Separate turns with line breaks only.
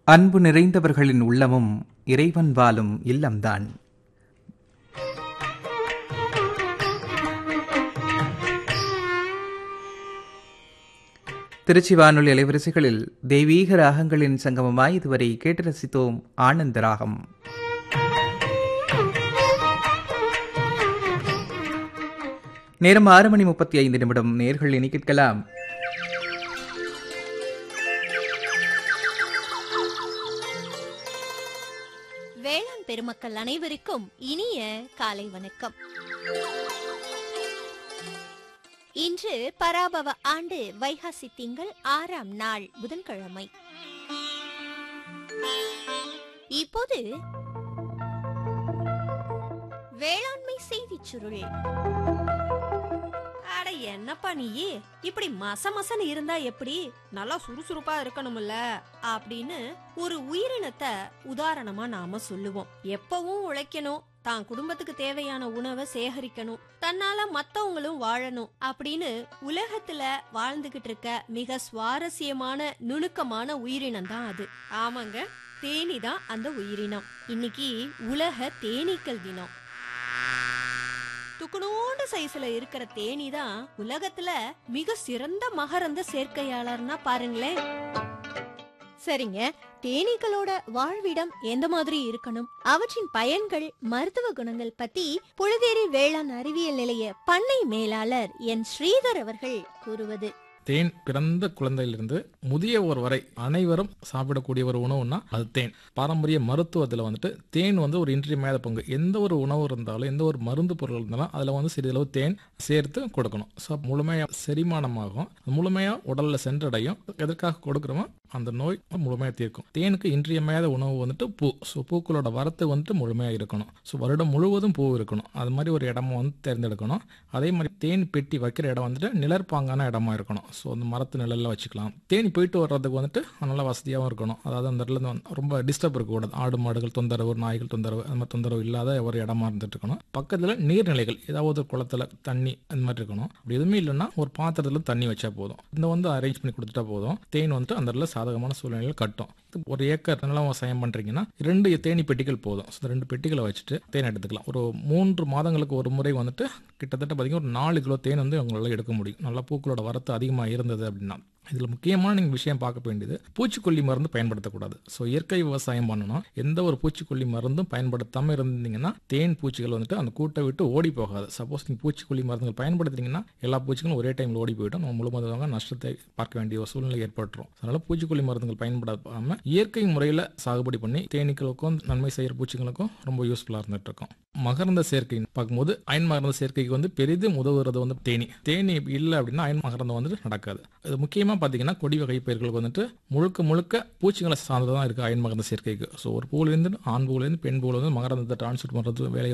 அன்பு நிறைந்தவர்களின் உள்ளமும் இறைவன் வாழும் இல்லம்தான் திருச்சி வானொலி அலைவரிசைகளில் தெய்வீக ராகங்களின் சங்கமமாய் இதுவரை கேட்டு ரசித்தோம் ஆனந்த ராகம் நேரம் ஆறு மணி முப்பத்தி ஐந்து நிமிடம் நேர்கள் இனி கேட்கலாம்
வேளாண் பெருமக்கள் அனைவருக்கும் இனிய காலை வணக்கம் இன்று பராபவ ஆண்டு வைகாசி திங்கள் ஆறாம் நாள் புதன்கிழமை இப்போது வேளாண்மை செய்திச் சுருள்
அட என்னப்பா நீ இப்படி மச மசன்னு இருந்தா எப்படி நல்லா சுறுசுறுப்பா இருக்கணும்ல அப்படின்னு ஒரு உயிரினத்தை உதாரணமா நாம சொல்லுவோம் எப்பவும் உழைக்கணும் தான் குடும்பத்துக்கு தேவையான உணவை சேகரிக்கணும் தன்னால மத்தவங்களும் வாழணும் அப்படின்னு உலகத்துல வாழ்ந்துகிட்டு இருக்க மிக சுவாரஸ்யமான நுணுக்கமான உயிரினம் தான் அது ஆமாங்க தேனி தான் அந்த உயிரினம் இன்னைக்கு உலக தேனீக்கள் தினம் துக்குனோண்டு சைஸ்ல இருக்கிற தேனி தான் உலகத்துல மிக சிறந்த மகரந்த சேர்க்கையாளர்னா பாருங்களேன்
சரிங்க தேனீக்களோட வாழ்விடம் எந்த மாதிரி இருக்கணும் அவற்றின் பயன்கள் மருத்துவ குணங்கள் பத்தி புழுதேரி வேளாண் அறிவியல் நிலைய பண்ணை மேலாளர் என் ஸ்ரீதர் அவர்கள் கூறுவது
தேன் பிறந்த குழந்தையிலிருந்து முதியவர் வரை அனைவரும் சாப்பிடக்கூடிய ஒரு உணவுன்னா அது தேன் பாரம்பரிய மருத்துவத்தில் வந்துட்டு தேன் வந்து ஒரு இன்றியமையாத பங்கு எந்த ஒரு உணவு இருந்தாலும் எந்த ஒரு மருந்து பொருள் இருந்தாலும் அதில் வந்து சிறிதளவு தேன் சேர்த்து கொடுக்கணும் ஸோ முழுமையாக செரிமானமாகும் முழுமையாக உடலில் சென்றடையும் எதற்காக கொடுக்குறோமோ அந்த நோய் முழுமையாக தீர்க்கும் தேனுக்கு இன்றியமையாத உணவு வந்துட்டு பூ ஸோ பூக்களோட வரத்து வந்துட்டு முழுமையாக இருக்கணும் ஸோ வருடம் முழுவதும் பூ இருக்கணும் அது மாதிரி ஒரு இடமா வந்து தேர்ந்தெடுக்கணும் அதே மாதிரி தேன் பெட்டி வைக்கிற இடம் வந்துட்டு நிழற்பாங்கான இடமா இருக்கணும் ஸோ அந்த மரத்து நிழல்ல வச்சுக்கலாம் தேனி போயிட்டு வர்றதுக்கு வந்துட்டு நல்ல வசதியாகவும் இருக்கணும் அதாவது அந்த இடத்துல இருந்து வந்து ரொம்ப டிஸ்டர்ப் இருக்கக்கூடாது ஆடு மாடுகள் தொந்தரவு நாய்கள் தொந்தரவு அந்த மாதிரி தொந்தரவு இல்லாத ஒரு இடமா இருந்துட்டு இருக்கணும் பக்கத்தில் நீர்நிலைகள் ஏதாவது ஒரு குளத்துல தண்ணி அந்த மாதிரி இருக்கணும் அப்படி எதுவுமே இல்லைன்னா ஒரு பாத்திரத்துல தண்ணி வச்சா போதும் இந்த வந்து அரேஞ்ச் பண்ணி கொடுத்துட்டா போதும் தேன் வந்துட்டு அந்த இடத்துல சாதகமான சூழ்நிலையில் கட்டும் இது ஒரு ஏக்கர் நிலம் விவசாயம் பண்றீங்கன்னா ரெண்டு தேனி பெட்டிகள் போதும் ஸோ இந்த ரெண்டு பெட்டிகளை வச்சுட்டு தேன் எடுத்துக்கலாம் ஒரு மூன்று மாதங்களுக்கு ஒரு முறை வந்துட்டு கிட்டத்தட்ட பார்த்தீங்கன்னா ஒரு நாலு கிலோ தேன் வந்து உங்களால் எடுக்க முடியும் நல்லா பூக்களோட வரத்து அதிகமாக இருந்தது அப்படின்னா இதில் முக்கியமான நீங்கள் விஷயம் பார்க்க வேண்டியது பூச்சிக்கொல்லி மருந்து பயன்படுத்தக்கூடாது ஸோ இயற்கை விவசாயம் பண்ணணும் எந்த ஒரு பூச்சிக்கொல்லி மருந்தும் பயன்படுத்தாமல் இருந்தீங்கன்னா தேன் பூச்சிகள் வந்துட்டு அந்த கூட்டை விட்டு ஓடி போகாது சப்போஸ் நீங்கள் பூச்சிக்கொல்லி மருந்துகள் பயன்படுத்துனீங்கன்னா எல்லா பூச்சிகளும் ஒரே டைமில் ஓடி போயிடும் நம்ம முழுவதுமாக நஷ்டத்தை பார்க்க வேண்டிய ஒரு சூழ்நிலை ஏற்பட்டுரும் அதனால் பூச்சிக்கொல்லி மருந்துகள் பயன்படாமல் இயற்கை முறையில் சாகுபடி பண்ணி தேனீக்களுக்கும் நன்மை செய்கிற பூச்சிகளுக்கும் ரொம்ப யூஸ்ஃபுல்லாக இருந்துட்டு இருக்கும் மகரந்த சேர்க்கை பார்க்கும்போது அயன் மகரந்த சேர்க்கைக்கு வந்து பெரிதும் உதவுறது வந்து தேனி தேனி இல்லை அப்படின்னா அயன் மகரந்தம் வந்துட்டு நடக்காது இது முக்கியமாக பார்த்தீங்கன்னா கொடி வகை பயிர்களுக்கு வந்துட்டு முழுக்க முழுக்க பூச்சிகளை சார்ந்து தான் இருக்குது அயன் மகரந்த சேர்க்கைக்கு ஸோ ஒரு பூலேருந்து ஆண் பூலேருந்து பெண் பூலேருந்து மகரந்தத்தை டிரான்ஸ்ஃபர் பண்ணுறது வேலை